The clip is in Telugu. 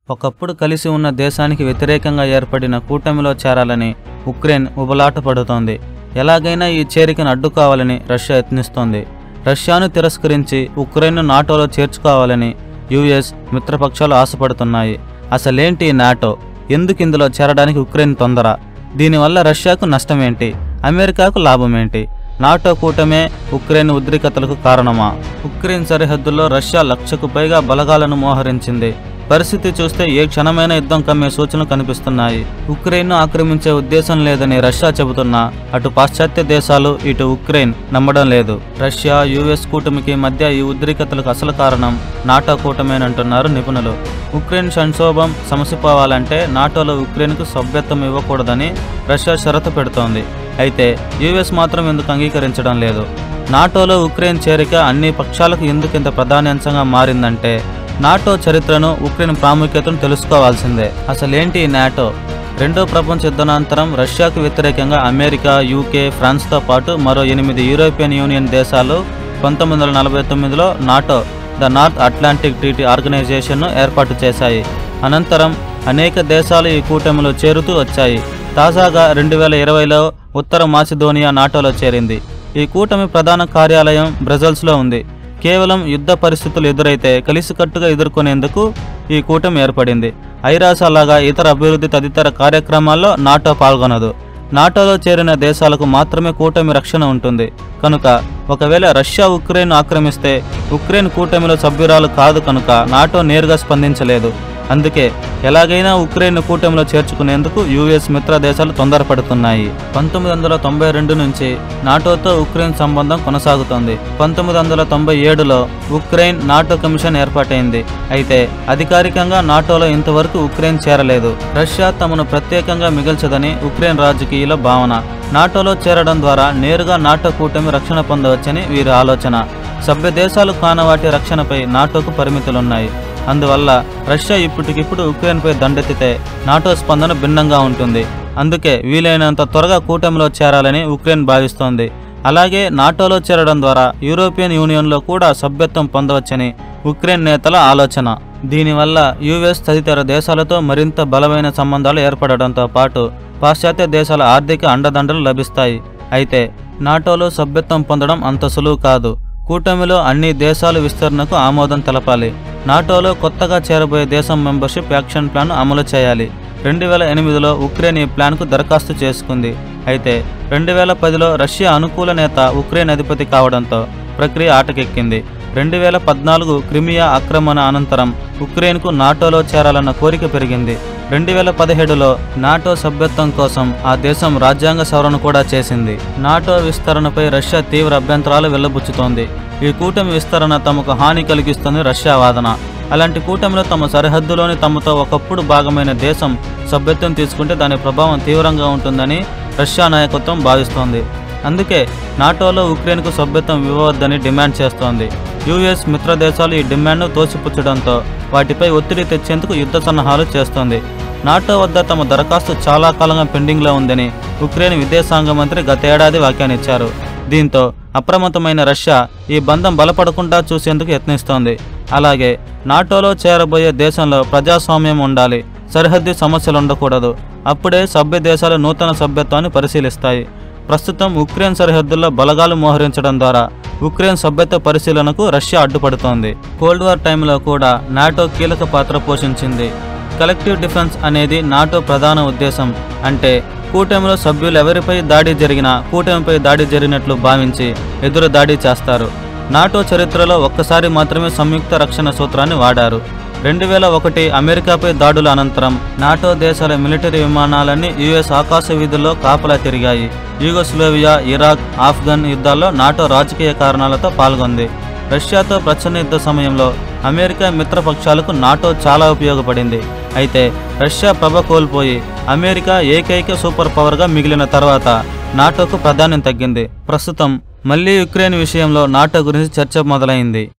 ఒకప్పుడు కలిసి ఉన్న దేశానికి వ్యతిరేకంగా ఏర్పడిన కూటమిలో చేరాలని ఉక్రెయిన్ ఉబలాట పడుతోంది ఎలాగైనా ఈ చేరికను అడ్డుకోవాలని రష్యా యత్నిస్తోంది రష్యాను తిరస్కరించి ఉక్రెయిన్ను నాటోలో చేర్చుకోవాలని యుఎస్ మిత్రపక్షాలు ఆశపడుతున్నాయి అసలేంటి ఈ నాటో ఎందుకు ఇందులో చేరడానికి ఉక్రెయిన్ తొందర దీనివల్ల రష్యాకు నష్టమేంటి అమెరికాకు లాభమేంటి నాటో కూటమే ఉక్రెయిన్ ఉద్రిక్తతలకు కారణమా ఉక్రెయిన్ సరిహద్దుల్లో రష్యా లక్షకు పైగా బలగాలను మోహరించింది పరిస్థితి చూస్తే ఏ క్షణమైన యుద్ధం కమ్మే సూచనలు కనిపిస్తున్నాయి ఉక్రెయిన్ను ఆక్రమించే ఉద్దేశం లేదని రష్యా చెబుతున్నా అటు పాశ్చాత్య దేశాలు ఇటు ఉక్రెయిన్ నమ్మడం లేదు రష్యా యుఎస్ కూటమికి మధ్య ఈ ఉద్రిక్తతలకు అసలు కారణం నాటో కూటమేనంటున్నారు నిపుణులు ఉక్రెయిన్ సంక్షోభం సమసిపోవాలంటే నాటోలో ఉక్రెయిన్కు సభ్యత్వం ఇవ్వకూడదని రష్యా షరతు పెడుతోంది అయితే యుఎస్ మాత్రం ఎందుకు అంగీకరించడం లేదు నాటోలో ఉక్రెయిన్ చేరిక అన్ని పక్షాలకు ఎందుకు ఇంత ప్రాధాన్యాంశంగా మారిందంటే నాటో చరిత్రను ఉక్రెయిన్ ప్రాముఖ్యతను తెలుసుకోవాల్సిందే అసలేంటి ఈ నాటో రెండో ప్రపంచ యుద్ధానంతరం రష్యాకు వ్యతిరేకంగా అమెరికా యూకే ఫ్రాన్స్తో పాటు మరో ఎనిమిది యూరోపియన్ యూనియన్ దేశాలు పంతొమ్మిది వందల నలభై తొమ్మిదిలో NATO the North Atlantic Treaty ఆర్గనైజేషన్ను ఏర్పాటు చేశాయి అనంతరం అనేక దేశాలు ఈ కూటమిలో చేరుతూ వచ్చాయి తాజాగా రెండు వేల ఇరవైలో ఉత్తర మాసిదోనియా నాటోలో చేరింది ఈ కూటమి ప్రధాన కార్యాలయం బ్రజల్స్లో ఉంది కేవలం యుద్ధ పరిస్థితులు ఎదురైతే కలిసికట్టుగా ఎదుర్కొనేందుకు ఈ కూటమి ఏర్పడింది ఐరాస లాగా ఇతర అభివృద్ధి తదితర కార్యక్రమాల్లో నాటో పాల్గొనదు నాటోలో చేరిన దేశాలకు మాత్రమే కూటమి రక్షణ ఉంటుంది కనుక ఒకవేళ రష్యా ఉక్రెయిన్ ఆక్రమిస్తే ఉక్రెయిన్ కూటమిలో సభ్యురాలు కాదు కనుక నాటో నేరుగా స్పందించలేదు అందుకే ఎలాగైనా ఉక్రెయిన్ కూటమిలో చేర్చుకునేందుకు యుఎస్ మిత్ర దేశాలు తొందరపడుతున్నాయి పంతొమ్మిది వందల తొంభై రెండు నుంచి నాటోతో ఉక్రెయిన్ సంబంధం కొనసాగుతోంది పంతొమ్మిది వందల తొంభై ఏడులో ఉక్రెయిన్ నాటో కమిషన్ ఏర్పాటైంది అయితే అధికారికంగా నాటోలో ఇంతవరకు ఉక్రెయిన్ చేరలేదు రష్యా తమను ప్రత్యేకంగా మిగల్చదని ఉక్రెయిన్ రాజకీయాల భావన నాటోలో చేరడం ద్వారా నేరుగా నాటో కూటమి రక్షణ పొందవచ్చని వీరి ఆలోచన సభ్య దేశాలు కానవాటి రక్షణపై నాటోకు పరిమితులున్నాయి అందువల్ల రష్యా ఇప్పటికిప్పుడు ఉక్రెయిన్పై దండెత్తితే నాటో స్పందన భిన్నంగా ఉంటుంది అందుకే వీలైనంత త్వరగా కూటమిలో చేరాలని ఉక్రెయిన్ భావిస్తోంది అలాగే నాటోలో చేరడం ద్వారా యూరోపియన్ యూనియన్లో కూడా సభ్యత్వం పొందవచ్చని ఉక్రెయిన్ నేతల ఆలోచన దీనివల్ల యుఎస్ తదితర దేశాలతో మరింత బలమైన సంబంధాలు ఏర్పడడంతో పాటు పాశ్చాత్య దేశాల ఆర్థిక అండదండలు లభిస్తాయి అయితే నాటోలో సభ్యత్వం పొందడం అంత సులువు కాదు కూటమిలో అన్ని దేశాల విస్తరణకు ఆమోదం తెలపాలి నాటోలో కొత్తగా చేరబోయే దేశం మెంబర్షిప్ యాక్షన్ ప్లాన్ అమలు చేయాలి రెండు వేల ఎనిమిదిలో ఉక్రెయిన్ ఈ ప్లాన్కు దరఖాస్తు చేసుకుంది అయితే రెండు వేల పదిలో రష్యా అనుకూల నేత ఉక్రెయిన్ అధిపతి కావడంతో ప్రక్రియ ఆటకెక్కింది రెండు వేల పద్నాలుగు క్రిమియా ఆక్రమణ అనంతరం ఉక్రెయిన్కు నాటోలో చేరాలన్న కోరిక పెరిగింది రెండు వేల పదిహేడులో నాటో సభ్యత్వం కోసం ఆ దేశం రాజ్యాంగ సవరణ కూడా చేసింది నాటో విస్తరణపై రష్యా తీవ్ర అభ్యంతరాలు వెల్లబుచ్చుతోంది ఈ కూటమి విస్తరణ తమకు హాని కలిగిస్తుంది రష్యా వాదన అలాంటి కూటమిలో తమ సరిహద్దులోని తమతో ఒకప్పుడు భాగమైన దేశం సభ్యత్వం తీసుకుంటే దాని ప్రభావం తీవ్రంగా ఉంటుందని రష్యా నాయకత్వం భావిస్తోంది అందుకే నాటోలో ఉక్రెయిన్కు సభ్యత్వం ఇవ్వవద్దని డిమాండ్ చేస్తోంది యుఎస్ మిత్ర దేశాలు ఈ డిమాండ్ను తోసిపుచ్చడంతో వాటిపై ఒత్తిడి తెచ్చేందుకు యుద్ధ సన్నాహాలు చేస్తోంది నాటో వద్ద తమ దరఖాస్తు చాలా కాలంగా పెండింగ్లో ఉందని ఉక్రెయిన్ విదేశాంగ మంత్రి గతేడాది వ్యాఖ్యానించారు దీంతో అప్రమత్తమైన రష్యా ఈ బంధం బలపడకుండా చూసేందుకు యత్నిస్తోంది అలాగే నాటోలో చేరబోయే దేశంలో ప్రజాస్వామ్యం ఉండాలి సరిహద్దు సమస్యలు ఉండకూడదు అప్పుడే సభ్య దేశాలు నూతన సభ్యత్వాన్ని పరిశీలిస్తాయి ప్రస్తుతం ఉక్రెయిన్ సరిహద్దుల్లో బలగాలు మోహరించడం ద్వారా ఉక్రెయిన్ సభ్యత్వ పరిశీలనకు రష్యా అడ్డుపడుతోంది కోల్డ్ వార్ టైంలో కూడా నాటో కీలక పాత్ర పోషించింది కలెక్టివ్ డిఫెన్స్ అనేది నాటో ప్రధాన ఉద్దేశం అంటే కూటమిలో సభ్యులు ఎవరిపై దాడి జరిగినా కూటమిపై దాడి జరిగినట్లు భావించి ఎదురు దాడి చేస్తారు నాటో చరిత్రలో ఒక్కసారి మాత్రమే సంయుక్త రక్షణ సూత్రాన్ని వాడారు రెండు వేల ఒకటి అమెరికాపై దాడుల అనంతరం నాటో దేశాల మిలిటరీ విమానాలన్నీ యుఎస్ ఆకాశ వీధుల్లో కాపలా తిరిగాయి యూగోస్లోవియా ఇరాక్ ఆఫ్ఘన్ యుద్ధాల్లో నాటో రాజకీయ కారణాలతో పాల్గొంది రష్యాతో ప్రచ్ఛన్న యుద్ధ సమయంలో అమెరికా మిత్రపక్షాలకు నాటో చాలా ఉపయోగపడింది అయితే రష్యా ప్రభ కోల్పోయి అమెరికా ఏకైక సూపర్ పవర్గా మిగిలిన తర్వాత నాటోకు ప్రాధాన్యం తగ్గింది ప్రస్తుతం మళ్ళీ యుక్రెయిన్ విషయంలో నాటో గురించి చర్చ మొదలైంది